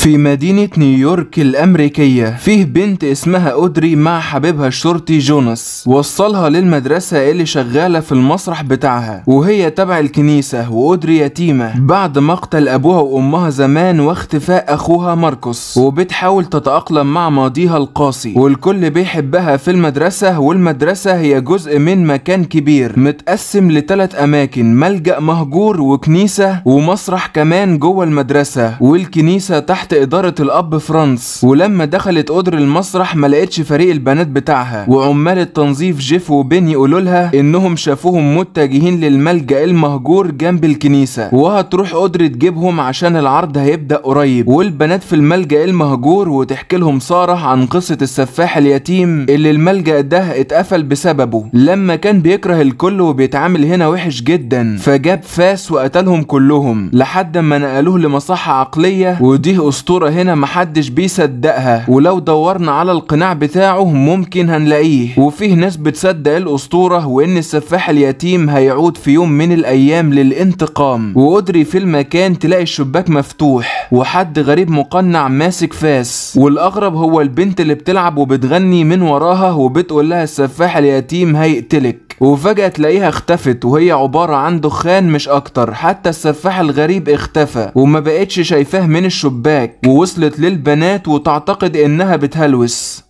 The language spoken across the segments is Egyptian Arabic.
في مدينة نيويورك الأمريكية فيه بنت اسمها أودري مع حبيبها الشرطي جوناس وصلها للمدرسة اللي شغالة في المسرح بتاعها وهي تبع الكنيسة وأودري يتيمة بعد مقتل أبوها وأمها زمان واختفاء أخوها ماركوس وبتحاول تتأقلم مع ماضيها القاسي والكل بيحبها في المدرسة والمدرسة هي جزء من مكان كبير متقسم لثلاث أماكن ملجأ مهجور وكنيسة ومسرح كمان جوه المدرسة والكنيسة تحت إدارة الأب فرانس ولما دخلت أودري المسرح ما لقتش فريق البنات بتاعها وعمال التنظيف جيف وبين يقولوا لها إنهم شافوهم متجهين للملجأ المهجور جنب الكنيسة وهتروح أودري تجيبهم عشان العرض هيبدأ قريب والبنات في الملجأ المهجور وتحكي لهم سارة عن قصة السفاح اليتيم اللي الملجأ ده اتقفل بسببه لما كان بيكره الكل وبيتعامل هنا وحش جدا فجاب فاس وقتلهم كلهم لحد ما نقلوه لمصحة عقلية ودي أسطورة هنا محدش بيصدقها ولو دورنا على القناع بتاعه ممكن هنلاقيه وفيه ناس بتصدق الأسطورة وإن السفاح اليتيم هيعود في يوم من الأيام للانتقام وأدري في المكان تلاقي الشباك مفتوح وحد غريب مقنع ماسك فاس والأغرب هو البنت اللي بتلعب وبتغني من وراها وبتقول لها السفاح اليتيم هيقتلك وفجأة تلاقيها اختفت وهي عبارة عن دخان مش أكتر حتى السفاح الغريب اختفى وما بقتش شايفاه من الشباك ووصلت للبنات وتعتقد إنها بتهلوس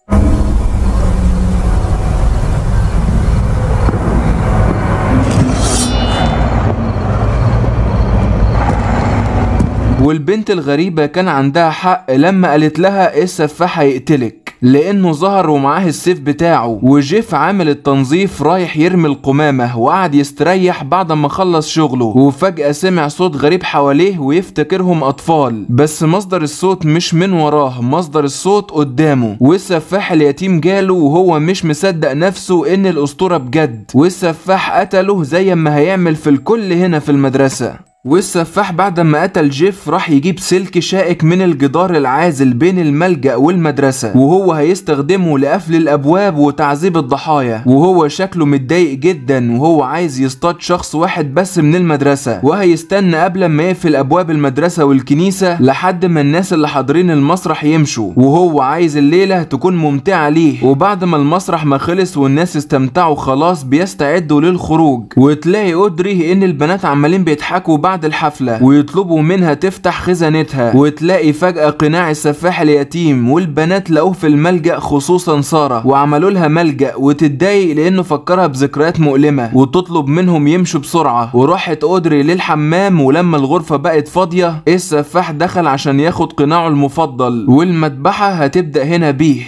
والبنت الغريبة كان عندها حق لما قالت لها ايه السفاح هيقتلك لانه ظهر ومعاه السيف بتاعه وجيف عامل التنظيف رايح يرمي القمامة وقعد يستريح بعد ما خلص شغله وفجأة سمع صوت غريب حواليه ويفتكرهم اطفال بس مصدر الصوت مش من وراه مصدر الصوت قدامه والسفاح اليتيم جاله وهو مش مصدق نفسه ان الاسطورة بجد والسفاح قتله زي ما هيعمل في الكل هنا في المدرسة والسفاح بعد ما قتل جيف راح يجيب سلك شائك من الجدار العازل بين الملجأ والمدرسة وهو هيستخدمه لقفل الأبواب وتعذيب الضحايا وهو شكله متضايق جدا وهو عايز يصطاد شخص واحد بس من المدرسة وهيستنى قبل ما يقفل أبواب المدرسة والكنيسة لحد ما الناس اللي حاضرين المسرح يمشوا وهو عايز الليلة تكون ممتعة ليه وبعد ما المسرح ما خلص والناس استمتعوا خلاص بيستعدوا للخروج وتلاقي أدري إن البنات عمالين بيضحكوا بعد بعد الحفلة ويطلبوا منها تفتح خزانتها وتلاقي فجأة قناع السفاح اليتيم والبنات لقوه في الملجأ خصوصا سارة وعملوا لها ملجأ وتتضايق لأنه فكرها بذكريات مؤلمة وتطلب منهم يمشوا بسرعة وراحت أودري للحمام ولما الغرفة بقت فاضية السفاح دخل عشان ياخد قناعه المفضل والمذبحة هتبدأ هنا بيه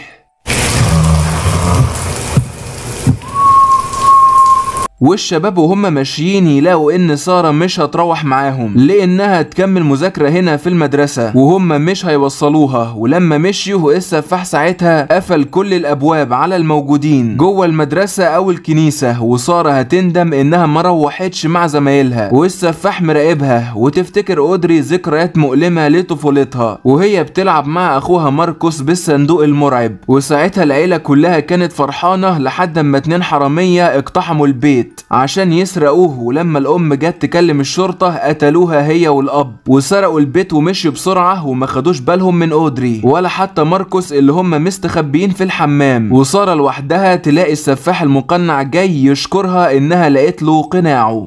والشباب وهم ماشيين يلاقوا ان ساره مش هتروح معاهم لانها تكمل مذاكره هنا في المدرسه وهم مش هيوصلوها ولما مشيوا السفاح ساعتها قفل كل الابواب على الموجودين جوه المدرسه او الكنيسه وساره هتندم انها ما روحتش مع زمايلها والسفاح مراقبها وتفتكر اودري ذكريات مؤلمه لطفولتها وهي بتلعب مع اخوها ماركوس بالصندوق المرعب وساعتها العيله كلها كانت فرحانه لحد ما اتنين حراميه اقتحموا البيت عشان يسرقوه ولما الام جت تكلم الشرطة قتلوها هي والاب وسرقوا البيت ومشوا بسرعة وما خدوش بالهم من اودري ولا حتى ماركوس اللي هم مستخبيين في الحمام وسارة لوحدها تلاقي السفاح المقنع جاي يشكرها انها لقيت له قناعه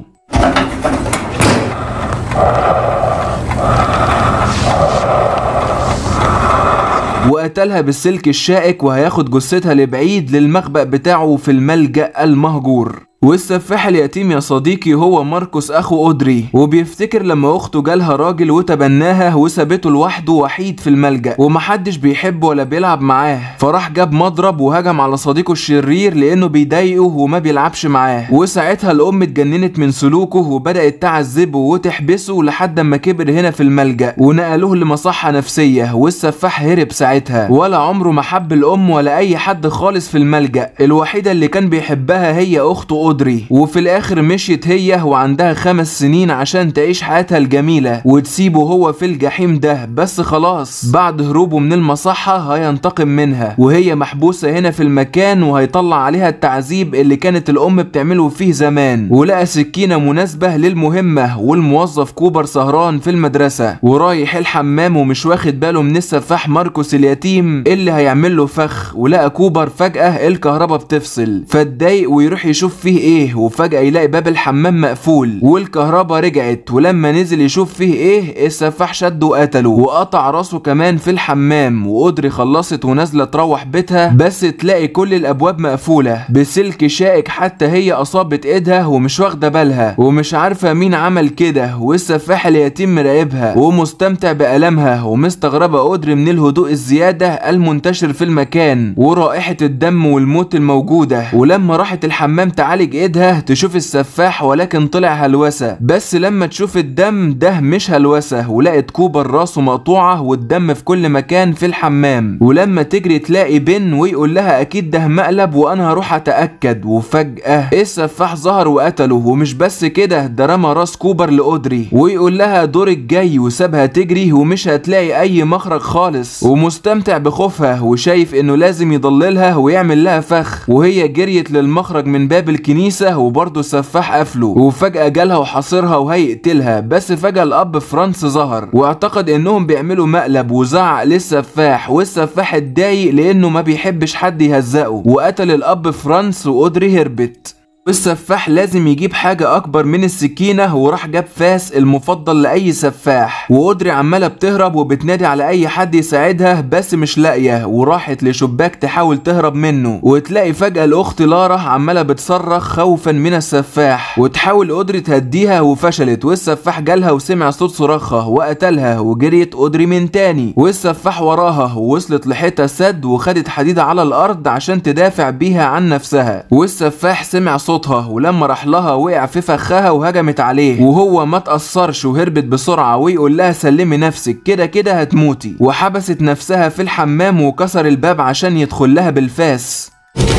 وقتلها بالسلك الشائك وهياخد جثتها لبعيد للمخبأ بتاعه في الملجأ المهجور والسفاح اليتيم يا صديقي هو ماركوس اخو اودري وبيفتكر لما اخته جالها راجل وتبناها وسابته لوحده وحيد في الملجأ ومحدش بيحبه ولا بيلعب معاه فراح جاب مضرب وهجم على صديقه الشرير لانه بيضايقه وما بيلعبش معاه وساعتها الام اتجننت من سلوكه وبدأت تعذبه وتحبسه لحد ما كبر هنا في الملجأ ونقلوه لمصحة نفسية والسفاح هرب ساعتها ولا عمره ما حب الام ولا اي حد خالص في الملجأ الوحيدة اللي كان بيحبها هي اخته اودري وفي الاخر مشيت هي وعندها خمس سنين عشان تعيش حياتها الجميلة وتسيبه هو في الجحيم ده بس خلاص بعد هروبه من المصحة هينتقم منها وهي محبوسة هنا في المكان وهيطلع عليها التعذيب اللي كانت الام بتعمله فيه زمان ولقى سكينة مناسبة للمهمة والموظف كوبر سهران في المدرسة ورايح الحمام ومش واخد باله من السفاح ماركوس اليتيم اللي هيعمل له فخ ولقى كوبر فجأة الكهرباء بتفصل فاتضايق ويروح يشوف فيه ايه وفجأة يلاقي باب الحمام مقفول والكهرباء رجعت ولما نزل يشوف فيه ايه السفاح شده وقتله وقطع راسه كمان في الحمام وقدري خلصت ونازلة تروح بيتها بس تلاقي كل الابواب مقفولة بسلك شائك حتى هي اصابت ايدها ومش واخدة بالها ومش عارفة مين عمل كده والسفاح اليتيم مراقبها ومستمتع بألمها ومستغربة قدري من الهدوء الزيادة المنتشر في المكان ورائحة الدم والموت الموجودة ولما راحت الحمام تعالج ايدها تشوف السفاح ولكن طلع هلوسة بس لما تشوف الدم ده مش هلوسة ولقت كوبر راسه مقطوعة والدم في كل مكان في الحمام ولما تجري تلاقي بن ويقول لها اكيد ده مقلب وانا هروح اتأكد وفجأة السفاح ظهر وقتله ومش بس كده ده رمى راس كوبر لأودري ويقول لها دورك جاي وسابها تجري ومش هتلاقي اي مخرج خالص ومستمتع بخوفها وشايف انه لازم يضللها ويعمل لها فخ وهي جريت للمخرج من باب الكنيسة وبرضه السفاح قفله وفجأة جالها وحاصرها وهيقتلها بس فجأة الأب فرانس ظهر واعتقد إنهم بيعملوا مقلب وزعق للسفاح والسفاح اتضايق لأنه ما بيحبش حد يهزقه وقتل الأب فرانس وأودري هربت والسفاح لازم يجيب حاجة أكبر من السكينة وراح جاب فاس المفضل لأي سفاح وأودري عمالة بتهرب وبتنادي على أي حد يساعدها بس مش لاقية وراحت لشباك تحاول تهرب منه وتلاقي فجأة الأخت لارا عمالة بتصرخ خوفا من السفاح وتحاول أودري تهديها وفشلت والسفاح جالها وسمع صوت صراخها وقتلها وجريت أودري من تاني والسفاح وراها ووصلت لحتة سد وخدت حديدة على الأرض عشان تدافع بيها عن نفسها والسفاح سمع صوت صوتها ولما راح لها وقع في فخها وهجمت عليه وهو ما تأثرش وهربت بسرعة ويقول لها سلمي نفسك كده كده هتموتي وحبست نفسها في الحمام وكسر الباب عشان يدخل لها بالفاس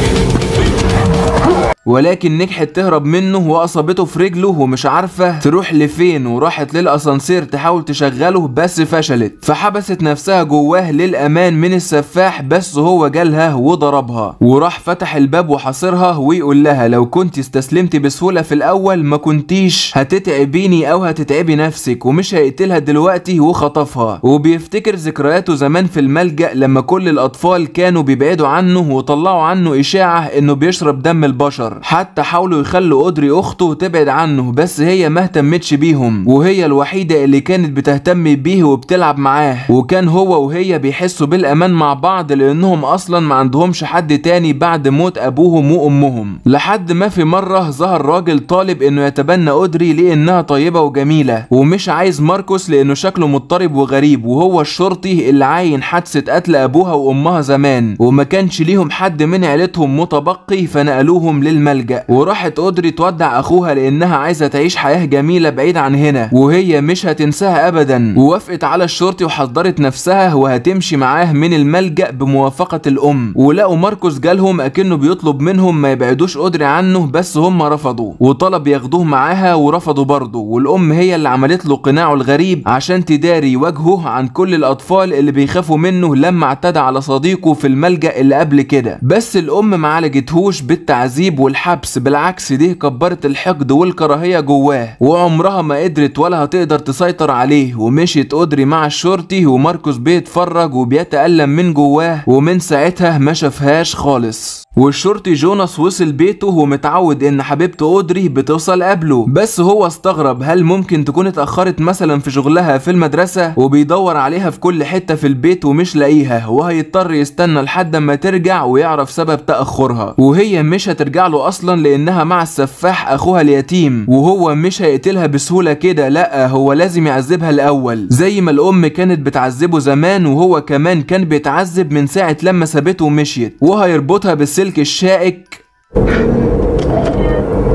ولكن نجحت تهرب منه واصابته في رجله ومش عارفه تروح لفين وراحت للاسانسير تحاول تشغله بس فشلت فحبست نفسها جواه للامان من السفاح بس هو جالها وضربها وراح فتح الباب وحاصرها ويقول لها لو كنت استسلمت بسهوله في الاول ما كنتيش هتتعبيني او هتتعبي نفسك ومش هيقتلها دلوقتي وخطفها وبيفتكر ذكرياته زمان في الملجأ لما كل الاطفال كانوا بيبعدوا عنه وطلعوا عنه اشاعه انه بيشرب دم البشر حتى حاولوا يخلوا أودري أخته تبعد عنه بس هي ما اهتمتش بيهم وهي الوحيدة اللي كانت بتهتم بيه وبتلعب معاه وكان هو وهي بيحسوا بالأمان مع بعض لأنهم أصلا ما عندهمش حد تاني بعد موت أبوهم وأمهم لحد ما في مرة ظهر راجل طالب إنه يتبنى أودري لأنها طيبة وجميلة ومش عايز ماركوس لأنه شكله مضطرب وغريب وهو الشرطي اللي عاين حادثة قتل أبوها وأمها زمان وما كانش ليهم حد من عيلتهم متبقي فنقلوهم للملجأ وراحت أودري تودع أخوها لأنها عايزة تعيش حياة جميلة بعيد عن هنا وهي مش هتنساها أبدا ووافقت على الشرطي وحضرت نفسها وهتمشي معاه من الملجأ بموافقة الأم ولقوا ماركوس جالهم أكنه بيطلب منهم ما يبعدوش أودري عنه بس هم رفضوا وطلب ياخدوه معاها ورفضوا برضه والأم هي اللي عملت له قناعه الغريب عشان تداري وجهه عن كل الأطفال اللي بيخافوا منه لما اعتدى على صديقه في الملجأ اللي قبل كده بس الأم ما عالجتهوش بالتعذيب والحبس بالعكس دي كبرت الحقد والكراهية جواه وعمرها ما قدرت ولا هتقدر تسيطر عليه ومشيت أودري مع الشرطي وماركوس بيتفرج وبيتألم من جواه ومن ساعتها ما شافهاش خالص والشرطي جوناس وصل بيته ومتعود ان حبيبته اودري بتوصل قبله بس هو استغرب هل ممكن تكون اتاخرت مثلا في شغلها في المدرسه وبيدور عليها في كل حته في البيت ومش لاقيها وهيضطر يستنى لحد ما ترجع ويعرف سبب تاخرها وهي مش هترجع له اصلا لانها مع السفاح اخوها اليتيم وهو مش هيقتلها بسهوله كده لا هو لازم يعذبها الاول زي ما الام كانت بتعذبه زمان وهو كمان كان بيتعذب من ساعه لما سابته ومشيت وهيربطها بالسلك الشائك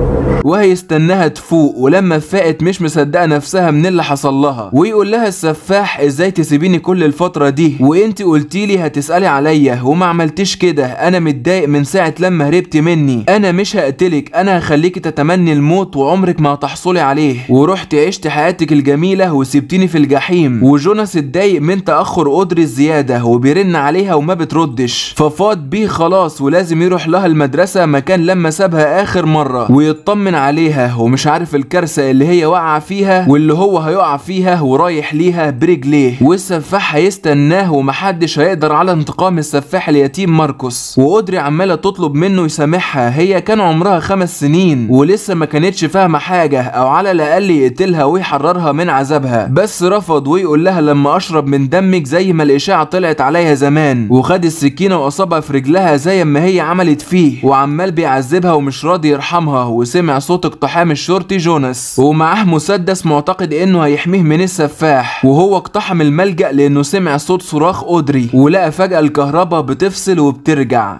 وهيستناها تفوق ولما فاقت مش مصدقه نفسها من اللي حصل لها ويقول لها السفاح ازاي تسيبيني كل الفتره دي وانت قلتي لي هتسالي عليا وما عملتش كده انا متضايق من ساعه لما هربتي مني انا مش هقتلك انا هخليكي تتمني الموت وعمرك ما هتحصلي عليه ورحت عشت حياتك الجميله وسبتيني في الجحيم وجوناس اتضايق من تاخر اودري الزياده وبيرن عليها وما بتردش ففاض بيه خلاص ولازم يروح لها المدرسه مكان لما سابها اخر مره ويطمن عليها ومش عارف الكارثه اللي هي واقعه فيها واللي هو هيقع فيها ورايح ليها برجليه والسفاح هيستناه ومحدش هيقدر على انتقام السفاح اليتيم ماركوس واودري عماله تطلب منه يسامحها هي كان عمرها خمس سنين ولسه ما كانتش فاهمه حاجه او على الاقل يقتلها ويحررها من عذابها بس رفض ويقول لها لما اشرب من دمك زي ما الاشاعه طلعت عليها زمان وخد السكينه واصابها في رجلها زي ما هي عملت فيه وعمال بيعذبها ومش راضي يرحمها وسمع صوت اقتحام الشرطي جوناس ومعاه مسدس معتقد انه هيحميه من السفاح وهو اقتحم الملجأ لانه سمع صوت صراخ اودري ولقى فجأة الكهرباء بتفصل وبترجع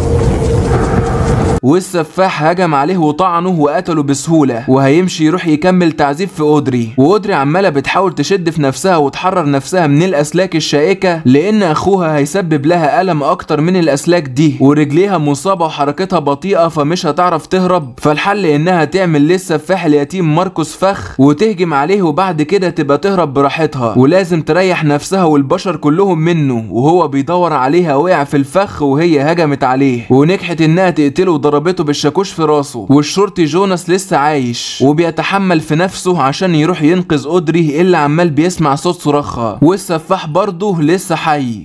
والسفاح هجم عليه وطعنه وقتله بسهولة وهيمشي يروح يكمل تعذيب في أودري وأودري عمالة بتحاول تشد في نفسها وتحرر نفسها من الأسلاك الشائكة لأن أخوها هيسبب لها ألم أكتر من الأسلاك دي ورجليها مصابة وحركتها بطيئة فمش هتعرف تهرب فالحل إنها تعمل للسفاح اليتيم ماركوس فخ وتهجم عليه وبعد كده تبقى تهرب براحتها ولازم تريح نفسها والبشر كلهم منه وهو بيدور عليها وقع في الفخ وهي هجمت عليه ونجحت إنها تقتله ضربته بالشاكوش في راسه والشرطي جوناس لسه عايش وبيتحمل في نفسه عشان يروح ينقذ اودري اللي عمال بيسمع صوت صراخها والسفاح برضه لسه حي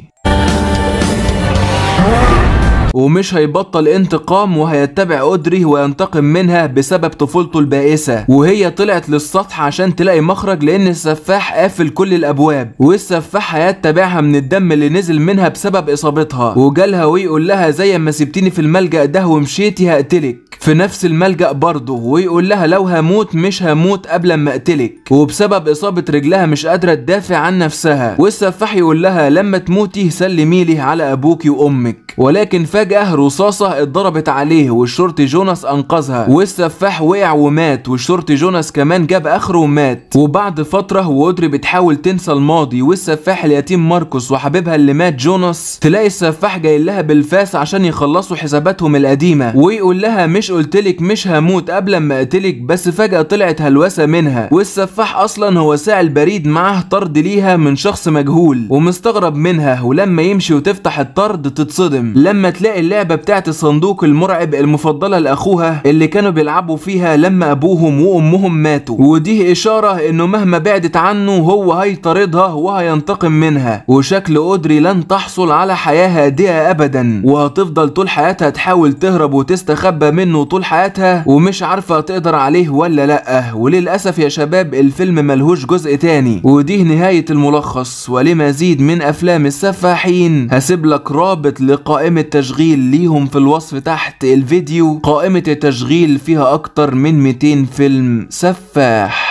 ومش هيبطل انتقام وهيتبع اودري وينتقم منها بسبب طفولته البائسه وهي طلعت للسطح عشان تلاقي مخرج لان السفاح قافل كل الابواب والسفاح هيتبعها من الدم اللي نزل منها بسبب اصابتها وجالها ويقول لها زي ما سبتيني في الملجأ ده ومشيتي هقتلك في نفس الملجأ برضه ويقول لها لو هموت مش هموت قبل ما اقتلك وبسبب اصابة رجلها مش قادرة تدافع عن نفسها والسفاح يقول لها لما تموتي سلمي لي على ابوكي وامك ولكن فجأة رصاصة اتضربت عليه والشرطي جوناس انقذها والسفاح وقع ومات والشرطي جوناس كمان جاب اخره ومات وبعد فترة وودري بتحاول تنسى الماضي والسفاح اليتيم ماركوس وحبيبها اللي مات جوناس تلاقي السفاح جاي لها بالفاس عشان يخلصوا حساباتهم القديمة ويقول لها مش قلتلك مش هموت قبل ما اقتلك بس فجأة طلعت هلوسة منها والسفاح اصلا هو ساعي بريد معاه طرد ليها من شخص مجهول ومستغرب منها ولما يمشي وتفتح الطرد تتصدم لما تلاقي اللعبة بتاعت الصندوق المرعب المفضلة لاخوها اللي كانوا بيلعبوا فيها لما ابوهم وامهم ماتوا ودي اشارة انه مهما بعدت عنه هو هيطاردها وهينتقم منها وشكل اودري لن تحصل على حياة هادئة ابدا وهتفضل طول حياتها تحاول تهرب وتستخبى منه طول حياتها ومش عارفة تقدر عليه ولا لأ وللأسف يا شباب الفيلم ملهوش جزء تاني ودي نهاية الملخص ولمزيد من أفلام السفاحين هسيب لك رابط لقائمة تشغيل ليهم في الوصف تحت الفيديو قائمة التشغيل فيها أكتر من 200 فيلم سفاح